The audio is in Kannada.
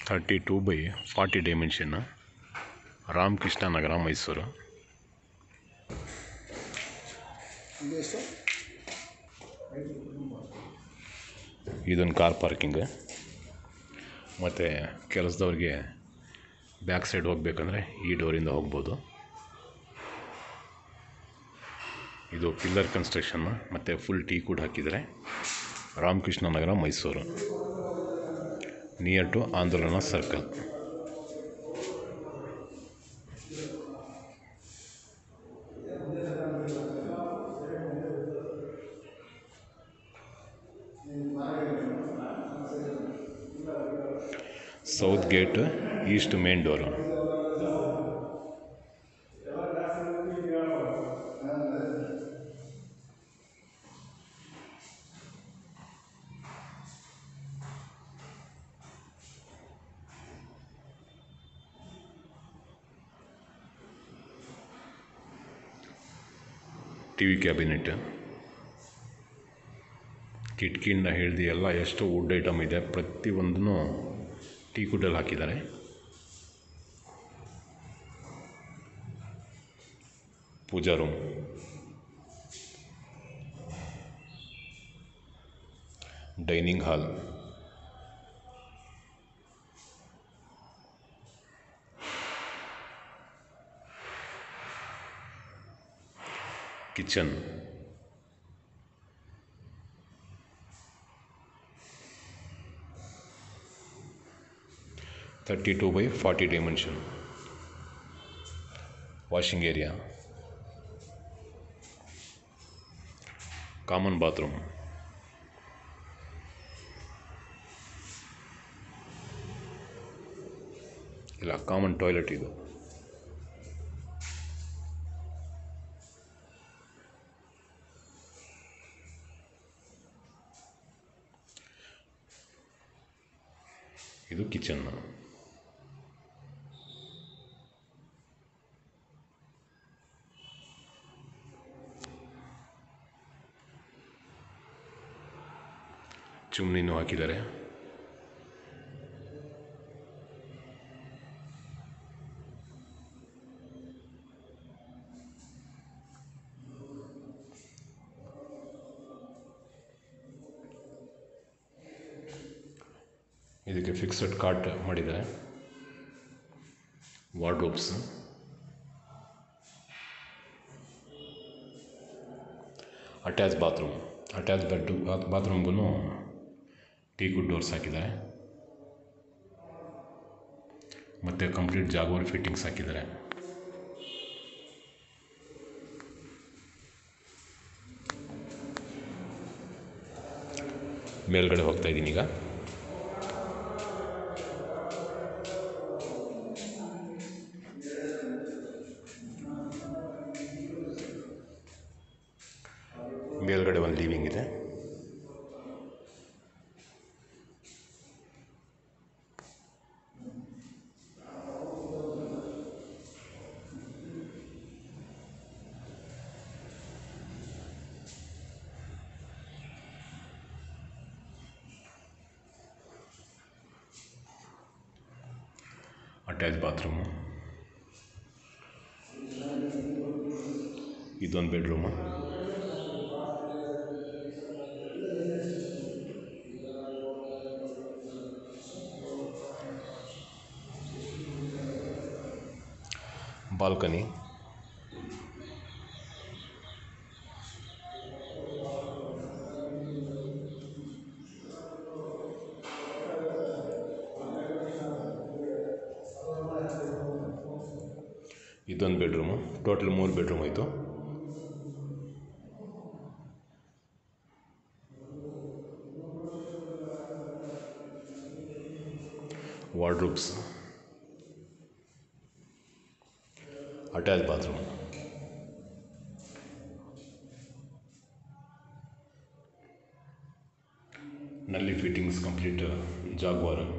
thirty two by forty dimension Ramakrishna Nagar Mysuru ಇದೆಷ್ಟು ಇದೊಂದು ಕಾರ್ ಪಾರ್ಕಿಂಗ್ ಮತ್ತು ಕೆಲಸದವ್ರಿಗೆ ಬ್ಯಾಕ್ ಸೈಡ್ ಹೋಗ್ಬೇಕಂದ್ರೆ ಈ ಡೋರಿಂದ ಹೋಗ್ಬೋದು ಇದು ಪಿಲ್ಲರ್ ಕನ್ಸ್ಟ್ರಕ್ಷನ್ ಮತ್ತು ಫುಲ್ ಟೀ ಕೂಡ ಹಾಕಿದ್ದಾರೆ Ramakrishna Nagar Mysuru near to Andolana circle south gate east main door T V cabinet ಕಿಟಕಿಯಿಂದ ಹಿಡಿದು ಎಲ್ಲ ಎಷ್ಟು ವುಡ್ ಐಟಮ್ ಇದೆ ಪ್ರತಿಯೊಂದೂ ಟೀ ಕುಡ್ಡಲ್ಲಿ ಹಾಕಿದ್ದಾರೆ pooja room dining hall kitchen thirty two by forty dimension washing area common bathroom ಇಲ್ಲ ಕಾಮನ್ ಟಾಯ್ಲೆಟ್ ಇದು ಇದು ಕಿಚನ್ ಚುಮ್ನಿನೂ ಹಾಕಿದ್ದಾರೆ ಇದಕ್ಕೆ ಫಿಕ್ಸಡ್ ಕಾಟ್ ಮಾಡಿದ್ದಾರೆ wardrobes attach bathroom attach bed ಬಾತ್ರೂಮ್ಗೂ ಟೀ ಗುಡ್ ಡೋರ್ಸ್ ಹಾಕಿದ್ದಾರೆ ಮತ್ತು ಕಂಪ್ಲೀಟ್ ಜಾಗೋರ್ ಫಿಟ್ಟಿಂಗ್ಸ್ ಹಾಕಿದ್ದಾರೆ ಮೇಲ್ಗಡೆ ಹೋಗ್ತಾ ಇದ್ದೀನಿ ಈಗ ಮೇಲ್ಗಡೆ ಒಂದು ಲೀವಿಂಗ್ ಇದೆ ಅಟ್ಯಾಚ್ ಬಾತ್ರೂಮು ಇದೊಂದು ಬೆಡ್ರೂಮು ಬಾಲ್ಕನಿ ಇದೊಂದು ಬೆಡ್ರೂಮು ಟೋಟಲ್ ಮೂರು ಬೆಡ್ರೂಮ್ ಆಯಿತು ವಾರ್ಡ್ರೂಬ್ಸ್ ಅಟ್ಯಾಚ್ ಬಾತ್ರೂಮ್ ನಲ್ಲಿ ಫಿಟ್ಟಿಂಗ್ಸ್ ಕಂಪ್ಲೀಟ್ ಜಾಗ್ವಾರ್